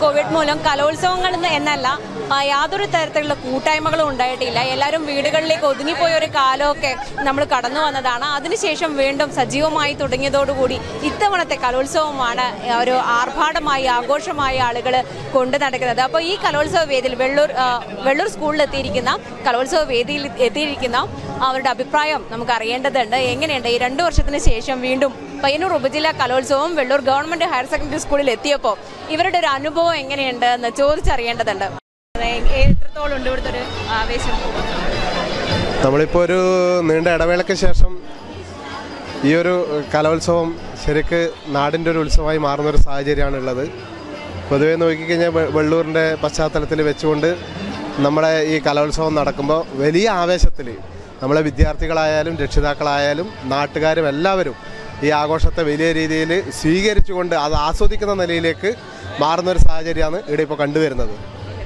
Covid മൂലം കലോത്സവങ്ങൾ എന്ന് എന്നല്ല ആ, യാതൊരു തരത്തിലുള്ള കൂട്ടായ്മകളും ഉണ്ടായിട്ടില്ല എല്ലാവരും വീടുകളിലേക്ക് ഒതുങ്ങിപ്പോയ ഒരു കാലമൊക്കെ നമ്മൾ കടന്നു വന്നതാണ് അതിനുശേഷം വീണ്ടും സജീവമായി തുടങ്ങിയതോടുകൂടി ഇത്തവണത്തെ കലോത്സവമാണ് ഒരു ആർഭാടമായി ആഘോഷമായി ആളുകൾ കൊണ്ടു നടക്കുന്നത് അപ്പോൾ ഈ കലോത്സവ വേദിയിൽ വെള്ളൂർ ആ, വെള്ളൂർ സ്കൂളിൽ എത്തിയിരിക്കുന്ന കലോത്സവ വേദിയിൽ എത്തിയിരിക്കുന്ന അവരുടെ അഭിപ്രായം നമുക്ക് അറിയേണ്ടതുണ്ട് എങ്ങനെയുണ്ട് ഈ രണ്ടു വർഷത്തിന് ശേഷം വീണ്ടും പയ്യന്നൂർ ഉപജില്ലാ കലോത്സവം വെള്ളൂർ ഗവൺമെന്റ് ഹയർ സെക്കൻഡറി സ്കൂളിൽ എത്തിയപ്പോൾ ഇവരുടെ ഒരു അനുഭവം എങ്ങനെയുണ്ട് എന്ന് ചോദിച്ചറിയേണ്ടതുണ്ട് അതെ, എത്രത്തോളം ഉണ്ട് ഇവിടുത്തെ ഒരു ആവേശം നമ്മളിപ്പോൾ ഒരു നീണ്ട ഇടവേളയ്ക്ക് ശേഷം ഈ ഒരു കലോത്സവം ശരിക്ക് നാടിൻ്റെ ഒരു ഉത്സവമായി മാറുന്ന ഒരു സാഹചര്യമാണ് ഉള്ളത് പൊതുവേ നോക്കിക്കഴിഞ്ഞാൽ വെ- വെള്ളൂരിൻ്റെ പശ്ചാത്തലത്തിൽ വെച്ചുകൊണ്ട് നമ്മുടെ ഈ കലോത്സവം നടക്കുമ്പോൾ വലിയ ആവേശത്തിൽ നമ്മളെ വിദ്യാർത്ഥികളായാലും രക്ഷിതാക്കളായാലും നാട്ടുകാരും എല്ലാവരും ഈ ആഘോഷത്തെ വലിയ രീതിയിൽ സ്വീകരിച്ചുകൊണ്ട് അത് ആസ്വദിക്കുന്ന നിലയിലേക്ക് മാറുന്ന ഒരു സാഹചര്യമാണ് ഇവിടെ ഇപ്പോൾ കണ്ടുവരുന്നത്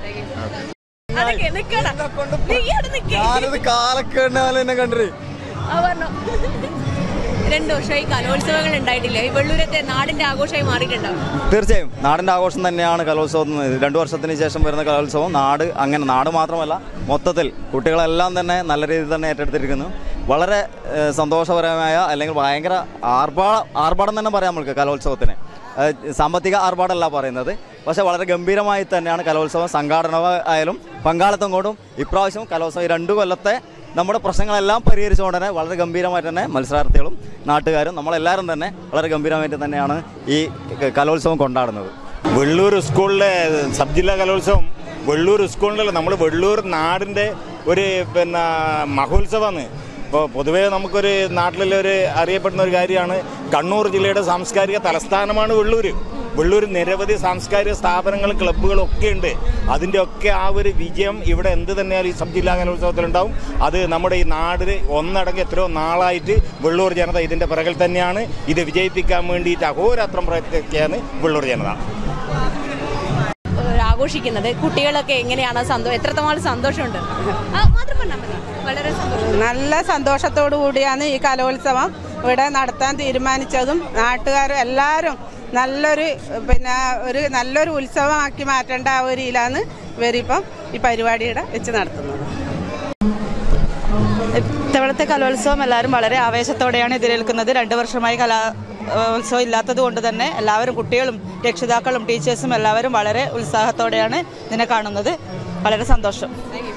അതൊക്കെ നിക്കണം. നീ ഇങ്ങോട്ട് നിക്ക്. ഞാനത് കാലക്കേണ്ട എന്നെ കണ്ടേ ആ, പറഞ്ഞോ. രണ്ടു വർഷമായി കലോത്സവങ്ങൾ ഉണ്ടായിട്ടില്ല ഈ വെള്ളൂരത്തെ നാടിന്റെ ആഘോഷമായി മാറിയിട്ടുണ്ടോ തീർച്ചയായും നാടിൻ്റെ ആഘോഷം തന്നെയാണ് കലോത്സവം രണ്ടു വർഷത്തിന് ശേഷം വരുന്ന കലോത്സവം നാട് അങ്ങനെ നാട് മാത്രമല്ല മൊത്തത്തിൽ കുട്ടികളെല്ലാം തന്നെ നല്ല രീതിയിൽ തന്നെ ഏറ്റെടുത്തിരിക്കുന്നു വളരെ ഏഹ്, സന്തോഷപരമായ അല്ലെങ്കിൽ ഭയങ്കര ആർഭാട ആർഭാടം തന്നെ പറയാം നമുക്ക് കലോത്സവത്തിന് ഏഹ്, സാമ്പത്തിക ആർഭാടമല്ല പറയുന്നത് പക്ഷേ വളരെ ഗംഭീരമായി തന്നെയാണ് കലോത്സവം സംഘാടന ആയാലും പങ്കാളിത്തം കൊണ്ടും ഇപ്രാവശ്യം കലോത്സവം ഈ രണ്ടു കൊല്ലത്തെ നമ്മുടെ പ്രശ്നങ്ങളെല്ലാം പരിഹരിച്ചുകൊണ്ട് തന്നെ വളരെ ഗംഭീരമായിട്ട് തന്നെ മത്സരാർത്ഥികളും നാട്ടുകാരും നമ്മളെല്ലാവരും തന്നെ വളരെ ഗംഭീരമായിട്ട് തന്നെയാണ് ഈ ക- കലോത്സവം കൊണ്ടാടുന്നത് വെള്ളൂർ സ്കൂളിലെ സബ് ജില്ലാ കലോത്സവം വെള്ളൂർ സ്കൂളിലെ നമ്മൾ വെള്ളൂർ നാടിൻ്റെ ഒരു പിന്നെ മഹോത്സവമാണ് ഇപ്പോൾ പൊതുവേ നമുക്കൊരു നാട്ടിലൊരു അറിയപ്പെടുന്ന ഒരു കാര്യമാണ് കണ്ണൂർ ജില്ലയുടെ സാംസ്കാരിക തലസ്ഥാനമാണ് വെള്ളൂർ വെള്ളൂർ നിരവധി സാംസ്കാരിക സ്ഥാപനങ്ങളും ക്ലബ്ബുകളും ഒക്കെ ഉണ്ട് അതിൻ്റെ ഒക്കെ ആ ഒരു വിജയം ഇവിടെ എന്ത് തന്നെയാലും ഈ സബ് ജില്ലാ കലോത്സവത്തിലുണ്ടാവും അത് നമ്മുടെ ഈ നാടിന് ഒന്നടങ്കം എത്രയോ നാളായിട്ട് വെള്ളൂർ ജനത ഇതിൻ്റെ പിറകിൽ തന്നെയാണ് ഇത് വിജയിപ്പിക്കാൻ വേണ്ടിയിട്ട് അഹോരാത്രം പ്രയത്നിക്കുകയാണ് വെള്ളൂർ ജനത ഏഹ് ആഘോഷിക്കുന്നത് കുട്ടികളൊക്കെ എങ്ങനെയാണ് സന്തോഷം എത്രത്തോളം സന്തോഷമുണ്ട് ആ, മാത്രം പറഞ്ഞാൽ മതി വളരെ സന്തോഷം നല്ല സന്തോഷത്തോടു കൂടിയാണ് ഈ കലോത്സവം ഇവിടെ നടത്താൻ തീരുമാനിച്ചതും നാട്ടുകാരും എല്ലാവരും നല്ലൊരു പിന്നെ ഒരു നല്ലൊരു ഉത്സവമാക്കി മാറ്റേണ്ട ആ ഒരു ഇതിലാണ് ഇവരിപ്പം ഈ പരിപാടിയുടെ വെച്ച് നടത്തുന്നത് ഇത്തവണത്തെ കലോത്സവം എല്ലാവരും വളരെ ആവേശത്തോടെയാണ് എതിരേൽക്കുന്നത് രണ്ട് വർഷമായി കലാ ഉത്സവം ഇല്ലാത്തത് കൊണ്ട് തന്നെ എല്ലാവരും കുട്ടികളും രക്ഷിതാക്കളും ടീച്ചേഴ്സും എല്ലാവരും വളരെ ഉത്സാഹത്തോടെയാണ് ഇതിനെ കാണുന്നത് വളരെ സന്തോഷം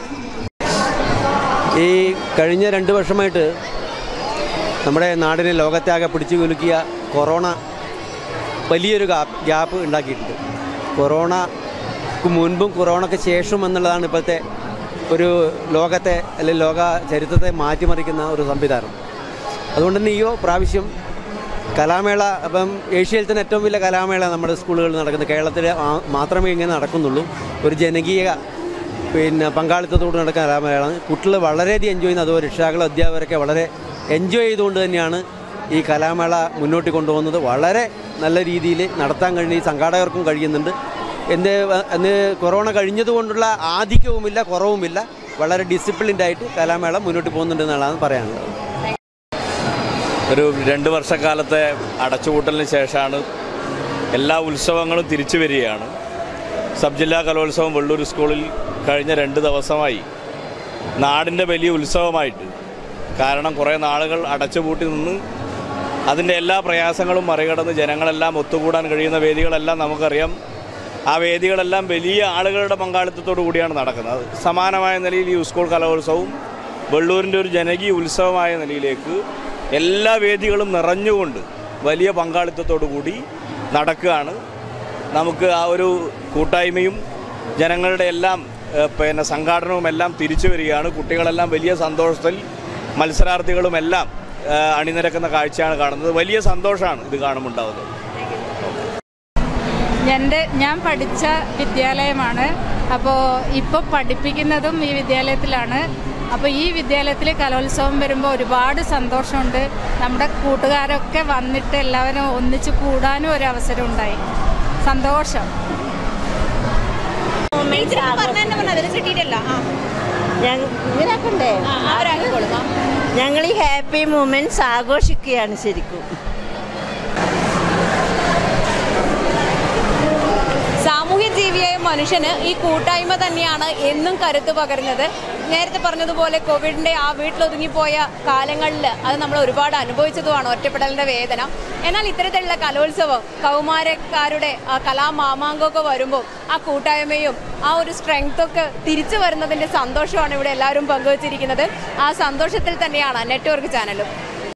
ഈ കഴിഞ്ഞ രണ്ട് വർഷമായിട്ട് നമ്മുടെ നാടിനെ ലോകത്താകെ പിടിച്ചു കുലുക്കിയ കൊറോണ വലിയൊരു ഗ്യാപ്പ് ഗ്യാപ്പ് ഉണ്ടാക്കിയിട്ടുണ്ട് കൊറോണക്ക് മുൻപും കൊറോണയ്ക്ക് ശേഷം എന്നുള്ളതാണ് ഇപ്പോഴത്തെ ഒരു ലോകത്തെ അല്ലെങ്കിൽ ലോക ചരിത്രത്തെ മാറ്റിമറിക്കുന്ന ഒരു സംവിധാനം അതുകൊണ്ട് തന്നെ ഈ പ്രാവശ്യം കലാമേള അപ്പം ഏഷ്യയിൽ തന്നെ ഏറ്റവും വലിയ കലാമേള നമ്മുടെ സ്കൂളുകളിൽ നടക്കുന്നത് കേരളത്തിൽ ആ- മാത്രമേ ഇങ്ങനെ നടക്കുന്നുള്ളൂ ഒരു ജനകീയ പിന്നെ പങ്കാളിത്തത്തോട് നടക്കുന്ന കലാമേളയാണ് കുട്ടികൾ വളരെയധികം എൻജോയ് ചെയ്യുന്നു അതുപോലെ രക്ഷിതാക്കളും അധ്യാപകരൊക്കെ വളരെ എൻജോയ് ചെയ്തുകൊണ്ട് തന്നെയാണ് ഈ കലാമേള മുന്നോട്ട് കൊണ്ടുപോകുന്നത് വളരെ നല്ല രീതിയിൽ നടത്താൻ കഴിയുന്ന ഈ സംഘാടകർക്കും കഴിയുന്നുണ്ട് എന്ത് എന്ന് കൊറോണ കഴിഞ്ഞതുകൊണ്ടുള്ള ആധിക്യവുമില്ല കുറവുമില്ല വളരെ ഡിസിപ്ലിൻഡ് ആയിട്ട് കലാമേള മുന്നോട്ട് പോകുന്നുണ്ട് എന്നുള്ളതാണ് പറയാനുള്ളത് ഒരു രണ്ട് വർഷക്കാലത്തെ അടച്ചുപൂട്ടലിന് ശേഷമാണ് എല്ലാ ഉത്സവങ്ങളും തിരിച്ചു വരികയാണ് സബ് ജില്ലാ കലോത്സവം വെള്ളൂർ സ്കൂളിൽ കഴിഞ്ഞ രണ്ട് ദിവസമായി നാടിൻ്റെ വലിയ ഉത്സവമായിട്ട് കാരണം കുറേ നാളുകൾ അടച്ചുപൂട്ടി നിന്ന് അതിൻ്റെ എല്ലാ പ്രയാസങ്ങളും മറികടന്ന് ജനങ്ങളെല്ലാം ഒത്തുകൂടാൻ കഴിയുന്ന വേദികളെല്ലാം നമുക്കറിയാം ആ വേദികളെല്ലാം വലിയ ആളുകളുടെ പങ്കാളിത്തത്തോടു കൂടിയാണ് നടക്കുന്നത് സമാനമായ നിലയിൽ ഈ സ്കൂൾ കലോത്സവവും വെള്ളൂരിൻ്റെ ഒരു ജനകീയ ഉത്സവമായ നിലയിലേക്ക് എല്ലാ വേദികളും നിറഞ്ഞുകൊണ്ട് വലിയ പങ്കാളിത്തത്തോടു കൂടി നടക്കുകയാണ് നമുക്ക് ആ ഒരു കൂട്ടായ്മയും ജനങ്ങളുടെ എല്ലാം ഏഹ്, പിന്നെ സംഘാടനവും എല്ലാം തിരിച്ചു വരികയാണ് കുട്ടികളെല്ലാം വലിയ സന്തോഷത്തിൽ മത്സരാർത്ഥികളും എല്ലാം ഏഹ്, അണിനിരക്കുന്ന കാഴ്ചയാണ് കാണുന്നത് വലിയ സന്തോഷമാണ് ഇത് കാണുമുണ്ടാവുന്നത് എൻ്റെ ഞാൻ പഠിച്ച വിദ്യാലയമാണ് അപ്പോൾ ഇപ്പോൾ പഠിപ്പിക്കുന്നതും ഈ വിദ്യാലയത്തിലാണ് അപ്പോൾ ഈ വിദ്യാലയത്തിൽ കലോത്സവം വരുമ്പോൾ ഒരുപാട് സന്തോഷമുണ്ട് നമ്മുടെ കൂട്ടുകാരൊക്കെ വന്നിട്ട് എല്ലാവരും ഒന്നിച്ച് കൂടാനും ഒരു അവസരം ഉണ്ടായി സന്തോഷം പറഞ്ഞതന്നെ പറഞ്ഞത് അതിന് കിട്ടിയിട്ടില്ല ആ ഇങ്ങനെയൊക്കെ ആ, ആരാക്കിക്കോളും ആ. ഞങ്ങൾ ഈ ഹാപ്പി മൂമെന്റ്സ് ആഘോഷിക്കുകയാണ് ശരിക്കും സാമൂഹ്യ ജീവി മനുഷ്യന് ഈ കൂട്ടായ്മ തന്നെയാണ് എന്നും കരുത്ത് പകരുന്നത് നേരത്തെ പറഞ്ഞതുപോലെ കോവിഡിന്റെ ആ വീട്ടിലൊതുങ്ങിപ്പോയ കാലങ്ങളിൽ അത് നമ്മൾ ഒരുപാട് അനുഭവിച്ചതുമാണ് ഒറ്റപ്പെടലിന്റെ വേദന എന്നാൽ ഇത്തരത്തിലുള്ള കലോത്സവം കൗമാരക്കാരുടെ ആ കലാമാമാങ്കമൊക്കെ വരുമ്പോൾ ആ കൂട്ടായ്മയും ആ ഒരു സ്ട്രെങ്ത് ഒക്കെ തിരിച്ചു വരുന്നതിന്റെ സന്തോഷമാണ് ഇവിടെ എല്ലാവരും പങ്കുവച്ചിരിക്കുന്നത് ആ സന്തോഷത്തിൽ തന്നെയാണ് നെറ്റ്വർക്ക് ചാനലും